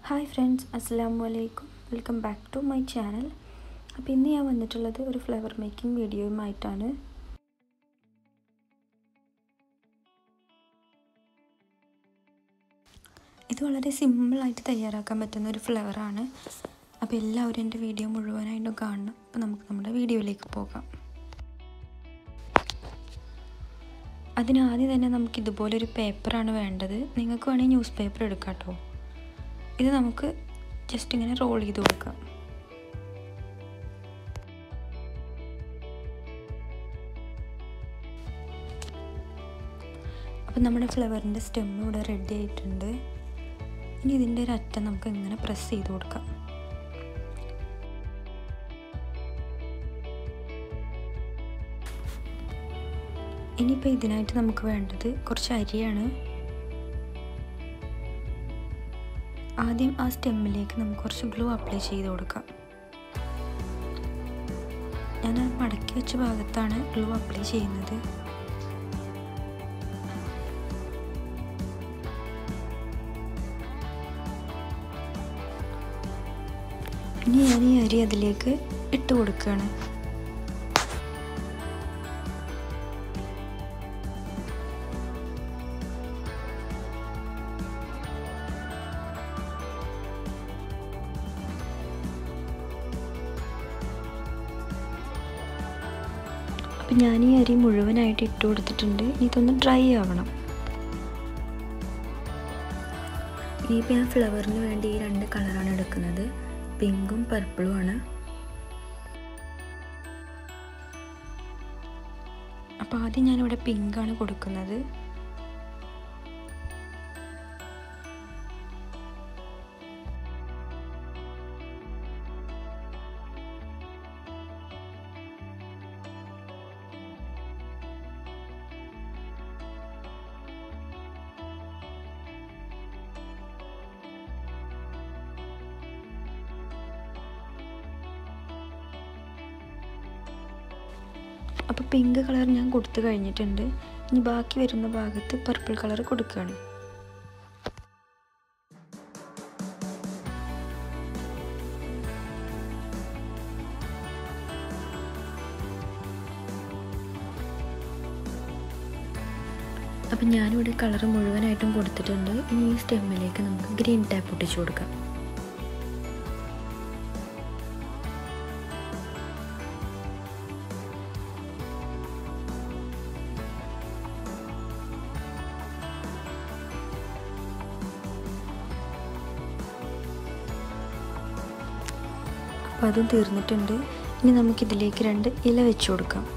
hi friends അസ്സാം വലൈക്കും welcome back to my channel അപ്പോൾ ഇന്ന് ഞാൻ വന്നിട്ടുള്ളത് ഒരു ഫ്ലവർ മേക്കിംഗ് വീഡിയോയുമായിട്ടാണ് ഇത് വളരെ സിമ്പിളായിട്ട് തയ്യാറാക്കാൻ പറ്റുന്ന ഒരു ഫ്ലവറാണ് അപ്പോൾ എല്ലാവരും എൻ്റെ വീഡിയോ മുഴുവനായിട്ടും കാണണം അപ്പോൾ നമുക്ക് നമ്മുടെ വീഡിയോയിലേക്ക് പോകാം അതിനാദ്യം തന്നെ നമുക്ക് ഇതുപോലൊരു പേപ്പറാണ് വേണ്ടത് നിങ്ങൾക്ക് വേണമെങ്കിൽ ന്യൂസ് പേപ്പർ എടുക്കാം കേട്ടോ ഇത് നമുക്ക് ജസ്റ്റ് ഇങ്ങനെ റോൾ ചെയ്ത് കൊടുക്കാം അപ്പം നമ്മുടെ ഫ്ലവറിൻ്റെ സ്റ്റെം ഇവിടെ റെഡി ആയിട്ടുണ്ട് ഇനി ഇതിൻ്റെ ഒരു അറ്റം നമുക്ക് ഇങ്ങനെ പ്രസ് ചെയ്ത് കൊടുക്കാം ഇനിയിപ്പോൾ ഇതിനായിട്ട് നമുക്ക് വേണ്ടത് കുറച്ച് അരിയാണ് ആദ്യം ആ സ്റ്റെമ്മിലേക്ക് നമുക്ക് കുറച്ച് ഗ്ലൂ അപ്ലൈ ചെയ്ത് കൊടുക്കാം ഞാൻ ആ മടക്കി വെച്ച ഭാഗത്താണ് ഗ്ലൂ അപ്ലൈ ചെയ്യുന്നത് ഇനി ഞാൻ ഈ അരി അതിലേക്ക് ഇട്ട് കൊടുക്കുകയാണ് അപ്പം ഞാൻ ഈ അരി മുഴുവനായിട്ട് ഇട്ട് കൊടുത്തിട്ടുണ്ട് ഇനി ഇതൊന്ന് ഡ്രൈ ആവണം ഇനിയിപ്പോൾ ഞാൻ ഫ്ലവറിന് വേണ്ടി ഈ രണ്ട് കളറാണ് എടുക്കുന്നത് പിങ്കും പർപ്പിളും ആണ് അപ്പോൾ ആദ്യം ഞാനിവിടെ പിങ്കാണ് കൊടുക്കുന്നത് അപ്പോൾ പിങ്ക് കളർ ഞാൻ കൊടുത്തു കഴിഞ്ഞിട്ടുണ്ട് ഇനി ബാക്കി വരുന്ന ഭാഗത്ത് പർപ്പിൾ കളർ കൊടുക്കുകയാണ് അപ്പം ഞാനിവിടെ കളർ മുഴുവനായിട്ടും കൊടുത്തിട്ടുണ്ട് ഇനി ഈ സ്റ്റെമ്മിലേക്ക് നമുക്ക് ഗ്രീൻ ടാപ്പ് ഒട്ടിച്ചു കൊടുക്കാം അപ്പോൾ അതും തീർന്നിട്ടുണ്ട് ഇനി നമുക്കിതിലേക്ക് രണ്ട് ഇല വെച്ച് കൊടുക്കാം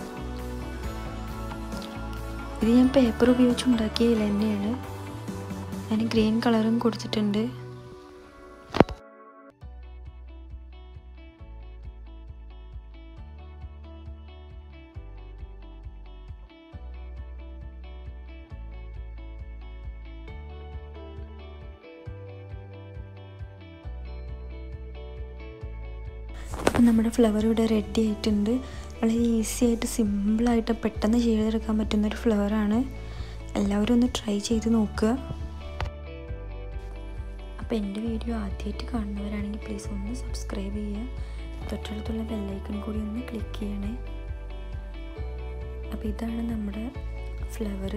ഇത് ഞാൻ പേപ്പർ ഉപയോഗിച്ച് ഉണ്ടാക്കിയ ഇല തന്നെയാണ് ഞാൻ ഗ്രീൻ കളറും കൊടുത്തിട്ടുണ്ട് അപ്പം നമ്മുടെ ഫ്ലവർ ഇവിടെ റെഡി ആയിട്ടുണ്ട് വളരെ ഈസി ആയിട്ട് സിമ്പിളായിട്ട് പെട്ടെന്ന് ചെയ്തെടുക്കാൻ പറ്റുന്ന ഒരു ഫ്ലവറാണ് എല്ലാവരും ഒന്ന് ട്രൈ ചെയ്ത് നോക്കുക അപ്പോൾ എൻ്റെ വീഡിയോ ആദ്യമായിട്ട് കാണുന്നവരാണെങ്കിൽ പ്ലീസ് ഒന്ന് സബ്സ്ക്രൈബ് ചെയ്യുക തൊട്ടടുത്തുള്ള ബെല്ലൈക്കൺ കൂടി ഒന്ന് ക്ലിക്ക് ചെയ്യണേ അപ്പോൾ ഇതാണ് നമ്മുടെ ഫ്ലവർ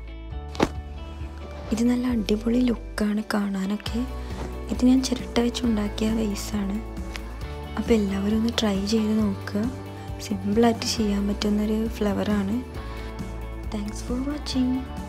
ഇത് നല്ല അടിപൊളി ലുക്കാണ് കാണാനൊക്കെ ഇത് ഞാൻ ചിരട്ട വെച്ചുണ്ടാക്കിയ വേസാണ് അപ്പോൾ എല്ലാവരും ഒന്ന് ട്രൈ ചെയ്ത് നോക്കുക സിമ്പിളായിട്ട് ചെയ്യാൻ പറ്റുന്നൊരു ഫ്ലവറാണ് താങ്ക്സ് ഫോർ വാച്ചിങ്